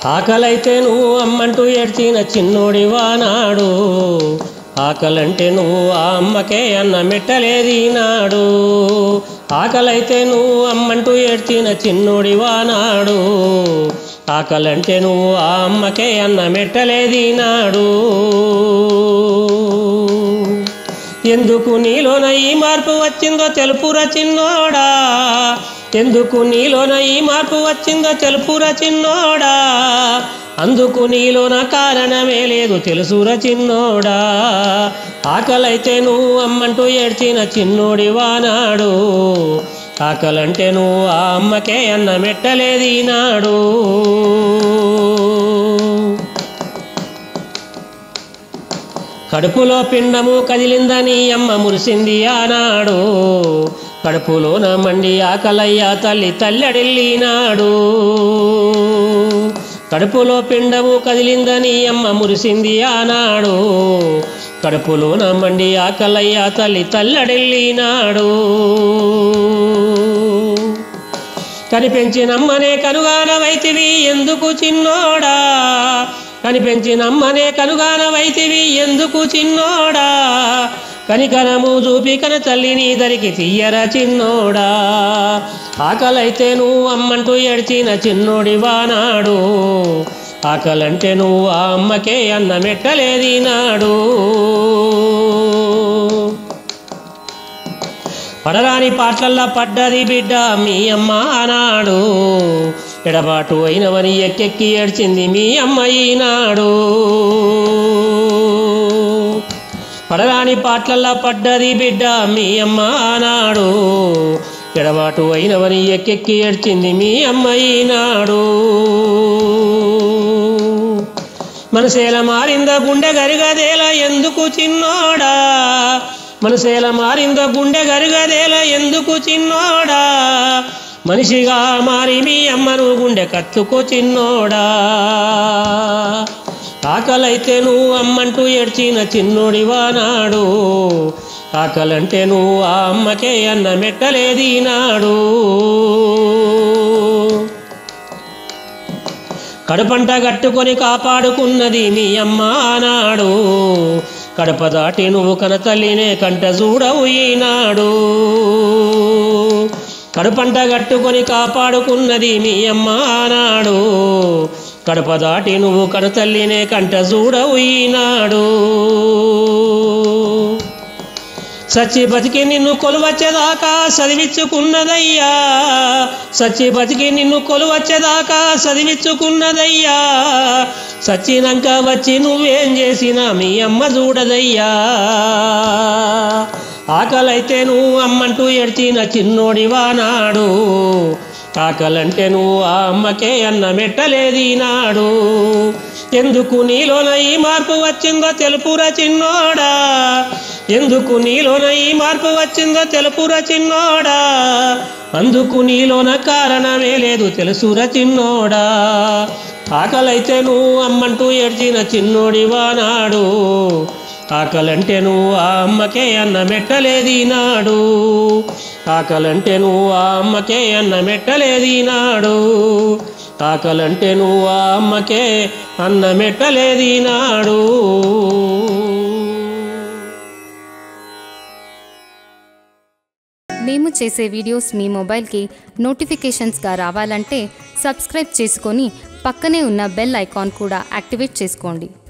ఆకలైతే నువ్వు అమ్మంటూ ఏడ్చిన చిన్నోడి వానాడు ఆకలంటే నువ్వు ఆ అమ్మకే అన్న మెట్టలేది నాడు ఆకలైతే నువ్వు అమ్మంటూ ఏడ్చిన చిన్నోడి వానాడు ఆకలంటే నువ్వు ఆ అమ్మకే అన్న మెట్టలేది నాడు ఎందుకు నీలోన ఈ మార్పు వచ్చిందో తెలుపురా చిన్నోడా ఎందుకు నీలోన ఈ మార్పు వచ్చిందో తెలుపురా చిన్నోడా అందుకు నీలోన కారణమే లేదు తెలుసురా చిన్నోడా ఆకలైతే నువ్వు అమ్మంటూ ఏడ్చిన చిన్నోడి వానాడు ఆకలంటే నువ్వు ఆ అమ్మకే అన్న మెట్టలేది నాడు కడుపులో పిండము కదిలిందని అమ్మ మురిసింది ఆనాడు కడుపులోన మండి ఆకలయ్య తల్లి తల్లడిల్లినాడు కడుపులో పిండము కదిలిందని అమ్మ మురిసింది ఆనాడు కడుపులోన మండి ఆకలయ్య తల్లి తల్లడిల్లినాడు కనిపెంచినమ్మనే కనుగానవైతివి ఎందుకు చిన్నోడా కనిపెంచినమ్మనే కనుగానవైతివి ఎందుకు చిన్నోడా కనికరము చూపి కన తల్లిని దరికి తీయర చిన్నోడా ఆకలైతే నువ్వు అమ్మంటూ ఏడ్చిన చిన్నోడి వానాడు ఆకలంటే నువ్వు ఆ అమ్మకే అన్న మెట్టలేది నాడు పడరాని పాటలల్లా పడ్డది బిడ్డ మీ అమ్మ ఆనాడు ఎడబాటు అయినవని ఎక్కెక్కి ఏడ్చింది మీ అమ్మ ఈనాడు పడరాని పాటలల్లా పడ్డది బిడ్డ మీ అమ్మ ఆనాడు ఎడబాటు అయినవని ఎక్కెక్కి ఏడ్చింది మీ అమ్మ ఈనాడు మనసేల మారింద గుండె గరిగదేల ఎందుకు చిన్నోడా మనసేల మారింద గుండె గరిగదేల ఎందుకు చిన్నోడా మనిషిగా మారి మీ అమ్మను గుండె కత్తుకో చిన్నోడా ఆకలైతే నువ్వు అమ్మంటూ ఏడ్చిన చిన్నోడి వానాడు ఆకలంటే నువ్వు ఆ అమ్మకే అన్న మెట్టలేది నాడు కడుపంట కట్టుకొని కాపాడుకున్నది మీ అమ్మ ఆనాడు కడప దాటి నువ్వు కన తల్లినే కంట చూడవు ఈనాడు కడుపంట కట్టుకొని కాపాడుకున్నది మీ అమ్మ ఆనాడు కడప దాటి నువ్వు కన తల్లినే కంట చూడవు ఈనాడు సచ్చి బతికి నిన్ను కొలువచ్చేదాకా చదివించుకున్నదయ్యా సచ్చి బతికి నిన్ను కొలువచ్చేదాకా చదివించుకున్నదయ్యా సచ్చినాక వచ్చి నువ్వేం చేసినా మీ అమ్మ చూడదయ్యా ఆకలైతే నువ్వు అమ్మంటూ ఏడ్చిన చిన్నోడి వానాడు ఆకలంటే నువ్వు ఆ అమ్మకే అన్న మెట్టలేది నాడు ఎందుకు నీలోన ఈ మార్పు వచ్చిందో తెలుపురా చిన్నోడా ఎందుకు నీలోన ఈ మార్పు వచ్చిందో తెలుపురా చిన్నోడా అందుకు నీలోన కారణమే లేదు తెలుసురా చిన్నోడా ఆకలైతే నువ్వు అమ్మంటూ ఏడ్చిన చిన్నోడి వానాడు ఆకలంటే నువ్వు ఆ అమ్మకే అన్న మెట్టలేది నాడు ఆకలంటే నువ్వు ఆ అమ్మకే అన్న మెట్టలేది నాడు ఆకలంటే నువ్వు ఆ అమ్మకే అన్న మెట్టలేది నాడు మేము చేసే వీడియోస్ మీ మొబైల్కి నోటిఫికేషన్స్గా రావాలంటే సబ్స్క్రైబ్ చేసుకొని పక్కనే ఉన్న బెల్ ఐకాన్ కూడా యాక్టివేట్ చేసుకోండి